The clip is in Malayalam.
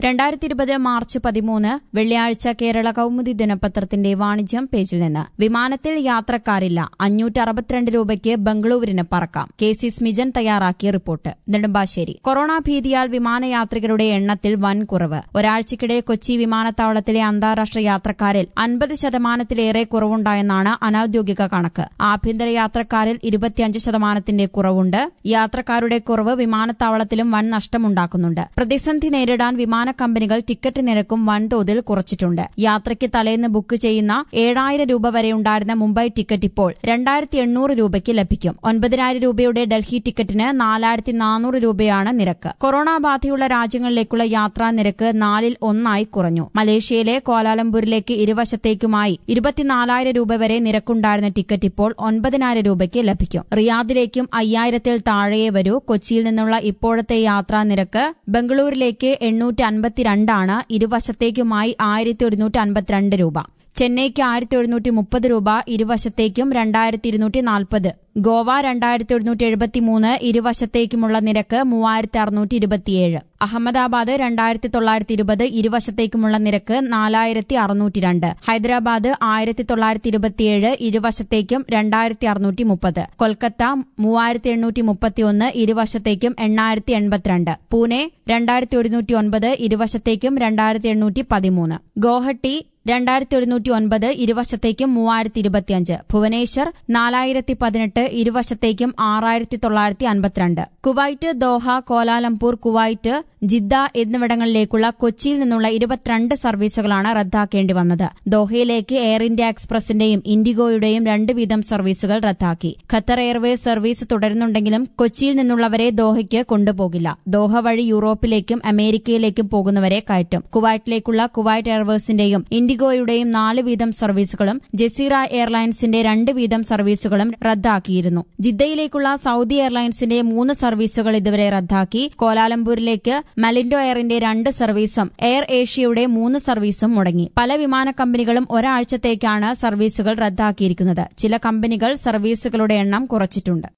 രണ്ടായിരത്തി ഇരുപത് മാർച്ച് പതിമൂന്ന് വെള്ളിയാഴ്ച കേരള കൗമുദി ദിനപത്രത്തിന്റെ വാണിജ്യം പേജിൽ നിന്ന് വിമാനത്തിൽ യാത്രക്കാരില്ല അഞ്ഞൂറ്റി അറുപത്തിരണ്ട് രൂപയ്ക്ക് ബംഗളൂരുവിന് പറക്കാം കെ സി സ്മിജൻ തയ്യാറാക്കിയ റിപ്പോർട്ട് നെടുമ്പാശ്ശേരി കൊറോണ ഭീതിയാൽ വിമാനയാത്രികരുടെ എണ്ണത്തിൽ വൻ കുറവ് ഒരാഴ്ചക്കിടെ കൊച്ചി വിമാനത്താവളത്തിലെ അന്താരാഷ്ട്ര യാത്രക്കാരിൽ അൻപത് ശതമാനത്തിലേറെ കുറവുണ്ടായെന്നാണ് അനൌദ്യോഗിക കണക്ക് ആഭ്യന്തര യാത്രക്കാരിൽ ഇരുപത്തിയഞ്ച് ശതമാനത്തിന്റെ കുറവുണ്ട് യാത്രക്കാരുടെ കുറവ് വിമാനത്താവളത്തിലും വൻ നഷ്ടമുണ്ടാക്കുന്നുണ്ട് പ്രതിസന്ധി നേരിടാൻ വിമാന കമ്പനികൾ ടിക്കറ്റ് നിരക്കും വൻതോതിൽ കുറച്ചിട്ടുണ്ട് യാത്രയ്ക്ക് തലേന്ന് ബുക്ക് ചെയ്യുന്ന ഏഴായിരം രൂപ വരെ ഉണ്ടായിരുന്ന മുംബൈ ടിക്കറ്റ് ഇപ്പോൾ രണ്ടായിരത്തി എണ്ണൂറ് രൂപയ്ക്ക് ലഭിക്കും ഒൻപതിനായിരം രൂപയുടെ ഡൽഹി ടിക്കറ്റിന് നാലായിരത്തി നാനൂറ് രൂപയാണ് നിരക്ക് കൊറോണ ബാധയുള്ള രാജ്യങ്ങളിലേക്കുള്ള യാത്രാ നിരക്ക് നാലിൽ ഒന്നായി കുറഞ്ഞു മലേഷ്യയിലെ കോലാലംപൂരിലേക്ക് ഇരുവശത്തേക്കുമായി ഇരുപത്തിനാലായിരം രൂപ വരെ നിരക്കുണ്ടായിരുന്ന ടിക്കറ്റ് ഇപ്പോൾ ഒൻപതിനായിരം രൂപയ്ക്ക് ലഭിക്കും റിയാദിലേക്കും അയ്യായിരത്തിൽ താഴെയേ വരൂ കൊച്ചിയിൽ നിന്നുള്ള ഇപ്പോഴത്തെ യാത്രാ നിരക്ക് ബംഗളൂരിലേക്ക് എണ്ണൂറ്റി അൻപത്തിരണ്ടാണ് ഇരുവശത്തേക്കുമായി ആയിരത്തി ഒരുന്നൂറ്റി അൻപത്തിരണ്ട് രൂപ ചെന്നൈക്ക് ആയിരത്തി എഴുന്നൂറ്റി മുപ്പത് രൂപ ഇരുവശത്തേക്കും രണ്ടായിരത്തി ഇരുന്നൂറ്റി നാൽപ്പത് ഗോവ രണ്ടായിരത്തി എഴുന്നൂറ്റി എഴുപത്തിമൂന്ന് ഇരുവശത്തേക്കുമുള്ള നിരക്ക് മൂവായിരത്തി അറുന്നൂറ്റി ഇരുപത്തിയേഴ് അഹമ്മദാബാദ് രണ്ടായിരത്തി തൊള്ളായിരത്തി ഇരുപത് ഇരുവശത്തേക്കുമുള്ള നിരക്ക് നാലായിരത്തി അറുന്നൂറ്റി രണ്ട് ഹൈദരാബാദ് ആയിരത്തി തൊള്ളായിരത്തി ഇരുപത്തിയേഴ് ഇരുവശത്തേക്കും രണ്ടായിരത്തി അറുന്നൂറ്റി മുപ്പത് കൊൽക്കത്ത മൂവായിരത്തി എണ്ണൂറ്റി മുപ്പത്തിയൊന്ന് ഇരുവശത്തേക്കും എണ്ണായിരത്തി എൺപത്തിരണ്ട് പൂനെ രണ്ടായിരത്തി ഒരുന്നൂറ്റി ഒൻപത് ഇരുവശത്തേക്കും രണ്ടായിരത്തി എണ്ണൂറ്റി പതിമൂന്ന് ഗോഹട്ടി രണ്ടായിരത്തി ഒരുന്നൂറ്റി ഒൻപത് ഇരുവശത്തേക്കും മൂവായിരത്തി ഇരുപത്തിയഞ്ച് ഭുവനേശ്വർ നാലായിരത്തി പതിനെട്ട് ഇരുവശത്തേക്കും ആറായിരത്തി തൊള്ളായിരത്തി അൻപത്തിരണ്ട് Kuwait Doha Kuala Lumpur Kuwait Jeddah എന്നിവിടങ്ങളിലേക്കുള്ള കൊച്ചിയിൽ നിന്നുള്ള ഇരുപത്തിരണ്ട് സർവീസുകളാണ് റദ്ദാക്കേണ്ടി വന്നത് ദോഹയിലേക്ക് എയർ ഇന്ത്യ എക്സ്പ്രസിന്റെയും ഇൻഡിഗോയുടെയും രണ്ട് വീതം സർവീസുകൾ റദ്ദാക്കി ഖത്തർ എയർവേസ് സർവീസ് തുടരുന്നുണ്ടെങ്കിലും കൊച്ചിയിൽ നിന്നുള്ളവരെ ദോഹയ്ക്ക് കൊണ്ടുപോകില്ല ദോഹ വഴി യൂറോപ്പിലേക്കും അമേരിക്കയിലേക്കും പോകുന്നവരെ കയറ്റും കുവൈറ്റിലേക്കുള്ള കുവൈറ്റ് എയർവേസിന്റെയും ഇൻഡിഗോയുടെയും നാല് വീതം സർവീസുകളും ജസീറ എയർലൈൻസിന്റെ രണ്ട് വീതം സർവീസുകളും റദ്ദാക്കിയിരുന്നു ജിദ്ദയിലേക്കുള്ള സൌദി എയർലൈൻസിന്റെ മൂന്ന് സർവീസുകൾ ഇതുവരെ റദ്ദാക്കി കോലാലംപൂരിലേക്ക് മലിൻഡോ എയറിന്റെ രണ്ട് സർവീസും എയർ ഏഷ്യയുടെ മൂന്ന് സർവീസും മുടങ്ങി പല വിമാന കമ്പനികളും ഒരാഴ്ചത്തേക്കാണ് സർവീസുകൾ റദ്ദാക്കിയിരിക്കുന്നത് ചില കമ്പനികൾ സർവീസുകളുടെ എണ്ണം കുറച്ചിട്ടുണ്ട്